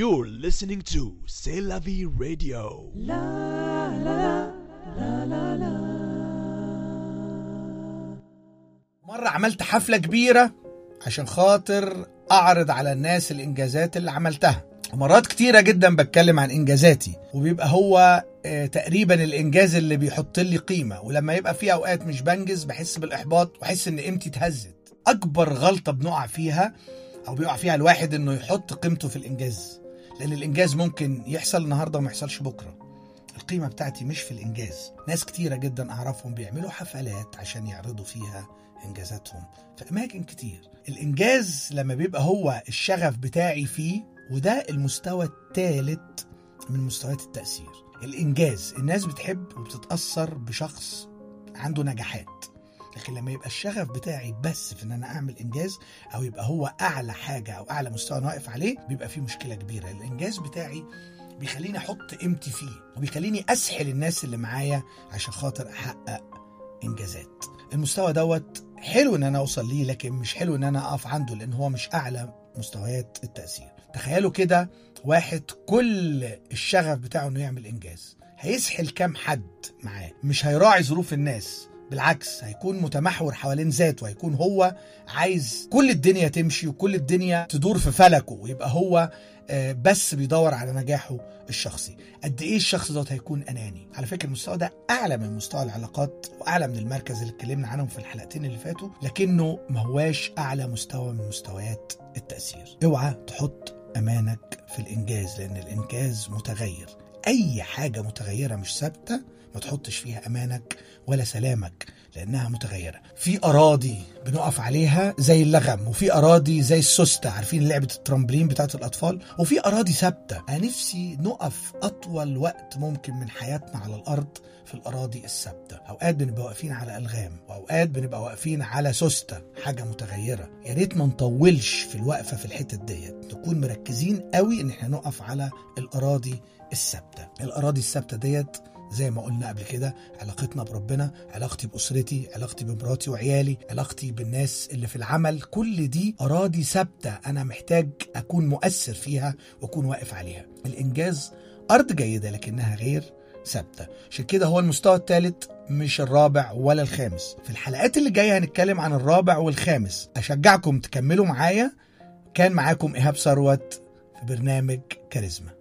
You're listening to C'est la vie radio. مرة عملت حفلة كبيرة عشان خاطر أعرض على الناس الإنجازات اللي عملتها ومرات كتيرة جدا بتكلم عن إنجازاتي وبيبقى هو آه، تقريبا الإنجاز اللي بيحط لي قيمة ولما يبقى في أوقات مش بنجز بحس بالإحباط وأحس إن قيمتي اتهزت أكبر غلطة بنقع فيها أو بيقع فيها الواحد إنه يحط قيمته في الإنجاز لأن الإنجاز ممكن يحصل النهاردة وما يحصلش بكرة القيمة بتاعتي مش في الإنجاز ناس كتيرة جدا أعرفهم بيعملوا حفلات عشان يعرضوا فيها إنجازاتهم في أماكن كتير الإنجاز لما بيبقى هو الشغف بتاعي فيه وده المستوى الثالث من مستويات التأثير الإنجاز الناس بتحب وبتتأثر بشخص عنده نجاحات لكن لما يبقى الشغف بتاعي بس في ان انا اعمل انجاز او يبقى هو اعلى حاجه او اعلى مستوى انا واقف عليه بيبقى فيه مشكله كبيره الانجاز بتاعي بيخليني احط قيمتي فيه وبيخليني اسحل الناس اللي معايا عشان خاطر احقق انجازات المستوى دوت حلو ان انا اوصل ليه لكن مش حلو ان انا اقف عنده لان هو مش اعلى مستويات التاثير تخيلوا كده واحد كل الشغف بتاعه انه يعمل انجاز هيسحل كام حد معاه مش هيراعي ظروف الناس بالعكس هيكون متمحور حوالين ذاته هيكون هو عايز كل الدنيا تمشي وكل الدنيا تدور في فلكه ويبقى هو آه، بس بيدور على نجاحه الشخصي قد ايه الشخص دوت هيكون اناني على فكره المستوى ده اعلى من مستوى العلاقات واعلى من المركز اللي اتكلمنا عنهم في الحلقتين اللي فاتوا لكنه ما هواش اعلى مستوى من مستويات التاثير اوعى تحط امانك في الانجاز لان الانجاز متغير اي حاجه متغيره مش ثابته ما تحطش فيها امانك ولا سلامك لانها متغيره في اراضي بنقف عليها زي اللغم وفي اراضي زي السوسته عارفين لعبه الترامبلين بتاعت الاطفال وفي اراضي ثابته انا نفسي نقف اطول وقت ممكن من حياتنا على الارض في الاراضي الثابته اوقات بنبقى واقفين على الغام واوقات بنبقى واقفين على سوسته حاجه متغيره يا ريت ما نطولش في الوقفه في الحتت ديت نكون مركزين قوي ان احنا نقف على الاراضي الثابته الاراضي الثابته ديت زي ما قلنا قبل كده علاقتنا بربنا علاقتي بأسرتي علاقتي بمراتي وعيالي علاقتي بالناس اللي في العمل كل دي أراضي ثابتة أنا محتاج أكون مؤثر فيها وأكون واقف عليها الإنجاز أرض جيدة لكنها غير ثابتة عشان كده هو المستوى الثالث مش الرابع ولا الخامس في الحلقات اللي جاية هنتكلم عن الرابع والخامس أشجعكم تكملوا معايا كان معاكم إيهاب ثروت في برنامج كاريزما